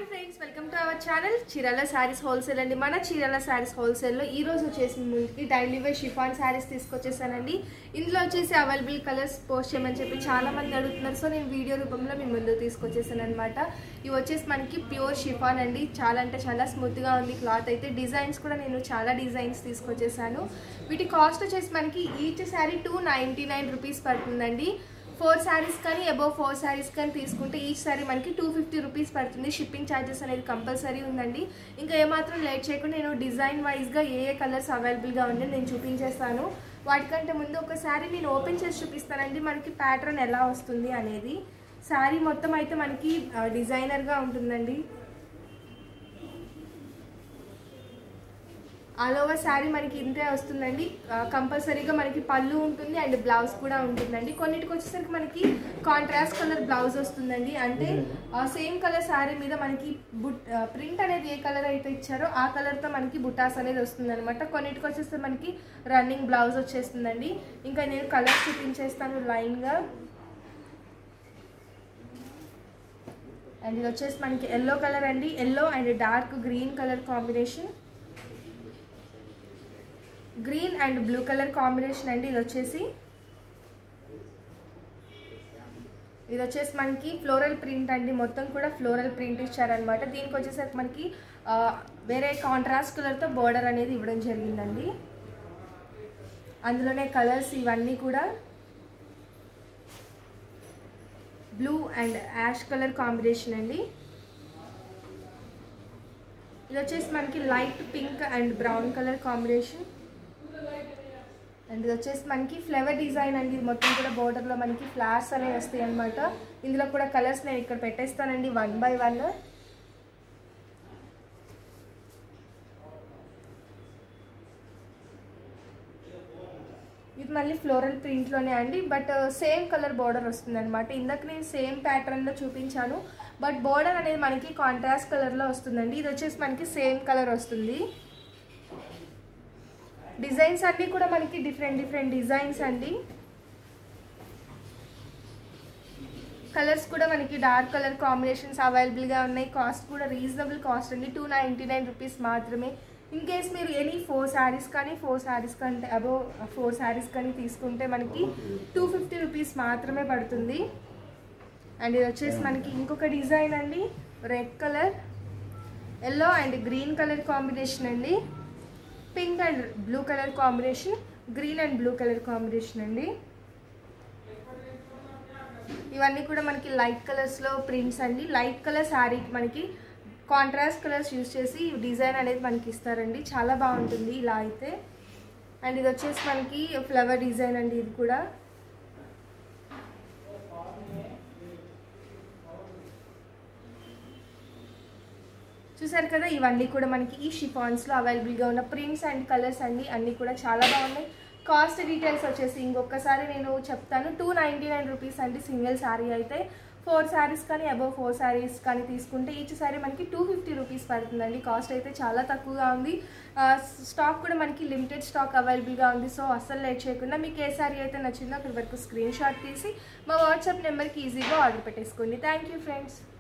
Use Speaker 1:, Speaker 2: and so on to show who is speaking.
Speaker 1: friends welcome to our channel Chirala saris wholesale అండి మన చీరాల శారీస్ హోల్సేల్లో ఈ రోజు వచ్చేసి ముందుకి డైలీ వేర్ షిఫాన్ శారీస్ తీసుకొచ్చేసానండి ఇందులో వచ్చేసి అవైలబుల్ కలర్స్ పోస్ట్ చేయమని చెప్పి చాలా మంది అడుగుతున్నారు సో నేను వీడియో రూపంలో మీ ముందు తీసుకొచ్చేసాను అనమాట ఇవి వచ్చేసి మనకి ప్యూర్ షిఫాన్ అండి చాలా అంటే చాలా స్మూత్గా ఉంది క్లాత్ అయితే డిజైన్స్ కూడా నేను చాలా డిజైన్స్ తీసుకొచ్చేసాను వీటి కాస్ట్ వచ్చేసి మనకి each sari two ninety nine rupees పడుతుందండి ఫోర్ శారీస్ కానీ అబౌవ్ ఫోర్ శారీస్ కానీ తీసుకుంటే ఈచ్ శారీ మనకి టూ ఫిఫ్టీ రూపీస్ పడుతుంది షిప్పింగ్ ఛార్జెస్ అనేది కంపల్సరీ ఉందండి ఇంకా ఏమాత్రం లేట్ చేయకుండా నేను డిజైన్ వైజ్గా ఏ ఏ కలర్స్ అవైలబుల్గా ఉంది నేను చూపించేస్తాను వాటికంటే ముందు ఒక శారీ నేను ఓపెన్ చేసి చూపిస్తానండి మనకి ప్యాటర్న్ ఎలా వస్తుంది అనేది శారీ మొత్తం అయితే మనకి డిజైనర్గా ఉంటుందండి ఆల్ ఓవర్ శారీ మనకి ఇంతే వస్తుందండి కంపల్సరీగా మనకి పళ్ళు ఉంటుంది అండ్ బ్లౌజ్ కూడా ఉంటుందండి కొన్నిటికి వచ్చేసరికి మనకి కాంట్రాస్ట్ కలర్ బ్లౌజ్ వస్తుందండి అంటే సేమ్ కలర్ శారీ మీద మనకి బుట్ ప్రింట్ అనేది ఏ కలర్ అయితే ఇచ్చారో ఆ కలర్తో మనకి బుటాస్ అనేది వస్తుంది అనమాట కొన్నిటికి వచ్చేస్తే మనకి రన్నింగ్ బ్లౌజ్ వచ్చేస్తుందండి ఇంకా నేను కలర్ చూపించేస్తాను లైన్గా అండ్ ఇది వచ్చేసి మనకి ఎల్లో కలర్ అండి yellow and dark green colour combination green and blue colour combination అండి ఇది వచ్చేసి ఇది వచ్చేసి మనకి ఫ్లోరల్ ప్రింట్ అండి మొత్తం కూడా ఫ్లోరల్ ప్రింట్ ఇచ్చారనమాట దీనికి వచ్చేసరికి మనకి వేరే కాంట్రాస్ట్ కలర్తో బోర్డర్ అనేది ఇవ్వడం జరిగిందండి అందులోనే కలర్స్ ఇవన్నీ కూడా blue and ash colour combination అండి ఇది వచ్చేసి మనకి light pink and brown colour combination and ఇది వచ్చేసి మనకి ఫ్లవర్ డిజైన్ అండి ఇది మొత్తం కూడా బోర్డర్లో మనకి ఫ్లవర్స్ అనేవి వస్తాయి అనమాట ఇందులో కూడా కలర్స్ నేను ఇక్కడ పెట్టేస్తానండి వన్ బై వన్ ఇది మళ్ళీ ఫ్లోరల్ ప్రింట్లోనే అండి బట్ సేమ్ కలర్ బోర్డర్ వస్తుంది అనమాట ఇందాక నేను సేమ్ ప్యాటర్న్లో చూపించాను బట్ బోర్డర్ అనేది మనకి కాంట్రాస్ట్ కలర్లో వస్తుందండి ఇది వచ్చేసి మనకి సేమ్ కలర్ వస్తుంది డిజైన్స్ అన్నీ కూడా మనకి డిఫరెంట్ డిఫరెంట్ డిజైన్స్ అండి కలర్స్ కూడా మనకి డార్క్ కలర్ కాంబినేషన్స్ అవైలబుల్గా ఉన్నాయి కాస్ట్ కూడా రీజనబుల్ కాస్ట్ అండి టూ నైంటీ నైన్ రూపీస్ మాత్రమే ఇన్ కేస్ మీరు ఎనీ ఫోర్ శారీస్ కానీ ఫోర్ శారీస్ కంటే అబో ఫోర్ శారీస్ కానీ తీసుకుంటే మనకి టూ ఫిఫ్టీ రూపీస్ మాత్రమే పడుతుంది అండ్ ఇది వచ్చేసి మనకి ఇంకొక డిజైన్ అండి red colour yellow and green colour combination అండి pink and blue colour combination green and blue colour combination అండి ఇవన్నీ కూడా మనకి లైట్ కలర్స్లో ప్రింట్స్ అండి లైట్ కలర్ శారీకి మనకి కాంట్రాస్ట్ కలర్స్ యూస్ చేసి డిజైన్ అనేది మనకి ఇస్తారండి చాలా బాగుంటుంది ఇలా అయితే అండ్ ఇది వచ్చేసి మనకి ఫ్లవర్ డిజైన్ అండి ఇది కూడా చూసారు కదా ఇవన్నీ కూడా మనకి ఈ షిఫాన్స్లో అవైలబుల్గా ఉన్న ప్రింట్స్ అండ్ కలర్స్ అండి అన్నీ కూడా చాలా బాగున్నాయి కాస్ట్ డీటెయిల్స్ వచ్చేసి ఇంకొకసారి నేను చెప్తాను టూ నైంటీ నైన్ రూపీస్ అండి సింగిల్ శారీ అయితే ఫోర్ శారీస్ కానీ అబౌవ్ ఫోర్ శారీస్ కానీ తీసుకుంటే ఈచ్ శారీ మనకి టూ ఫిఫ్టీ రూపీస్ పడుతుందండి కాస్ట్ అయితే చాలా తక్కువగా ఉంది స్టాక్ కూడా మనకి లిమిటెడ్ స్టాక్ అవైలబుల్గా ఉంది సో అస్సలు లేట్ చేయకుండా మీకు ఏ శారీ అయితే నచ్చిందో అక్కడి వరకు స్క్రీన్ షాట్ తీసి మా వాట్సాప్ నెంబర్కి ఈజీగా ఆర్డర్ పెట్టేసుకోండి థ్యాంక్ యూ ఫ్రెండ్స్